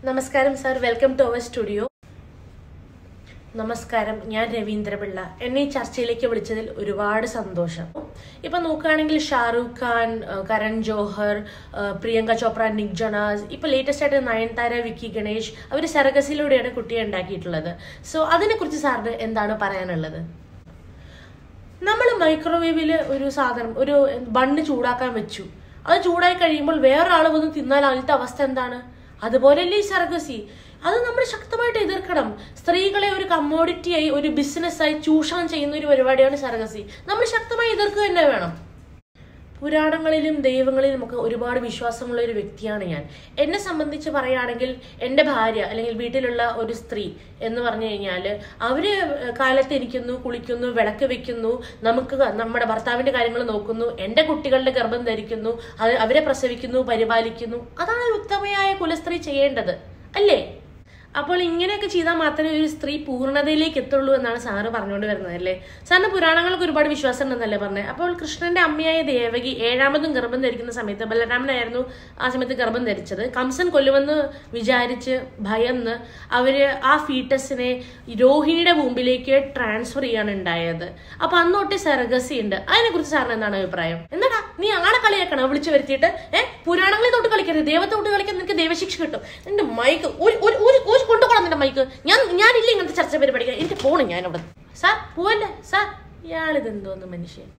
നമസ്കാരം sir welcome to our studio നമസ്കാരം ഞാൻ രവീന്ദ്രപിള്ള എന്നെ ഈ ചർച്ചയിലേക്ക് വിളിച്ചതിൽ ഒരുപാട് സന്തോഷം ഇപ്പൊ നോക്കുകയാണെങ്കിൽ ഷാറൂഖ് ഖാൻ ഏഹ് കരൺ ജോഹർ ഏഹ് പ്രിയങ്ക ചോപ്ര നിക് ജൊണാസ് ഇപ്പൊ ലേറ്റസ്റ്റ് ആയിട്ട് നയൻതാര വിക്കി ഗണേഷ് അവർ സെറഗസിലൂടെയാണ് കുട്ടിയെ ഉണ്ടാക്കിയിട്ടുള്ളത് സോ അതിനെക്കുറിച്ച് സാറിന് എന്താണ് പറയാനുള്ളത് നമ്മൾ മൈക്രോവേവിൽ ഒരു സാധനം ഒരു ബണ്ണ് ചൂടാക്കാൻ വെച്ചു അത് ചൂടായി കഴിയുമ്പോൾ വേറൊരാൾ വന്ന് തിന്നാൽ അതിലത്തെ അവസ്ഥ എന്താണ് അതുപോലെയല്ലേ ഈ സർഗസി അത് നമ്മൾ ശക്തമായിട്ട് എതിർക്കണം സ്ത്രീകളെ ഒരു കമ്മോഡിറ്റിയായി ഒരു ബിസിനസ്സായി ചൂഷണം ചെയ്യുന്ന ഒരു പരിപാടിയാണ് സർഗസി നമ്മൾ ശക്തമായി എതിർക്കുക തന്നെ വേണം പുരാണങ്ങളിലും ദൈവങ്ങളിലും ഒക്കെ ഒരുപാട് വിശ്വാസമുള്ള ഒരു വ്യക്തിയാണ് ഞാൻ എന്നെ സംബന്ധിച്ച് പറയുകയാണെങ്കിൽ എൻ്റെ ഭാര്യ അല്ലെങ്കിൽ വീട്ടിലുള്ള ഒരു സ്ത്രീ എന്ന് പറഞ്ഞു കഴിഞ്ഞാൽ അവര് കാലത്ത് ഇരിക്കുന്നു കുളിക്കുന്നു വിളക്ക് വെക്കുന്നു നമുക്ക് നമ്മുടെ ഭർത്താവിന്റെ കാര്യങ്ങൾ നോക്കുന്നു എൻ്റെ കുട്ടികളുടെ ഗർഭം ധരിക്കുന്നു അത് അവരെ പ്രസവിക്കുന്നു പരിപാലിക്കുന്നു അതാണ് ഒരു ഉത്തമയായ കുലസ്ത്രീ ചെയ്യേണ്ടത് അല്ലേ അപ്പോൾ ഇങ്ങനെയൊക്കെ ചെയ്താൽ മാത്രമേ ഒരു സ്ത്രീ പൂർണ്ണതയിലേക്ക് എത്തുള്ളൂ എന്നാണ് സാറ് പറഞ്ഞുകൊണ്ട് വരുന്നത് അല്ലേ സാറിന് പുരാണങ്ങൾക്ക് ഒരുപാട് വിശ്വാസം ഉണ്ടെന്നല്ലേ പറഞ്ഞത് അപ്പോൾ കൃഷ്ണന്റെ അമ്മയായ ദേവകി ഏഴാമതും ഗർഭം ധരിക്കുന്ന സമയത്ത് ബലരാമനായിരുന്നു ആ സമയത്ത് ഗർഭം ധരിച്ചത് കംസൻ കൊല്ലുമെന്ന് വിചാരിച്ച് ഭയന്ന് അവര് ആ ഫീറ്റസിനെ രോഹിണിയുടെ മുമ്പിലേക്ക് ട്രാൻസ്ഫർ ചെയ്യാണ് ഉണ്ടായത് അപ്പൊ അന്നോട്ടെ സർഗസി ഉണ്ട് അതിനെക്കുറിച്ച് സാറിന് എന്താണ് അഭിപ്രായം എന്താടാ നീ ആളെ കളിയാക്കണം വിളിച്ചു വരുത്തിയിട്ട് ഏഹ് പുരാണങ്ങളെ തൊട്ട് കളിക്കരുത് ദൈവത്തെ തൊട്ട് കളിക്കാൻ നിനക്ക് ദൈവശിക്ഷ കിട്ടും നിന്റെ മൈക്ക് ഒരു ഒരു ഒരു ഒരു കൊണ്ടുപോകണം നിന്റെ മൈക്ക് ഞാൻ ഞാനില്ല ഇങ്ങനത്തെ ചർച്ച പരിപാടിക്കാൻ എനിക്ക് പോണം ഞാൻ അവിടെ സാർ പോവല്ലേ സാർ ഇയാളിത് എന്തോന്ന് മനുഷ്യൻ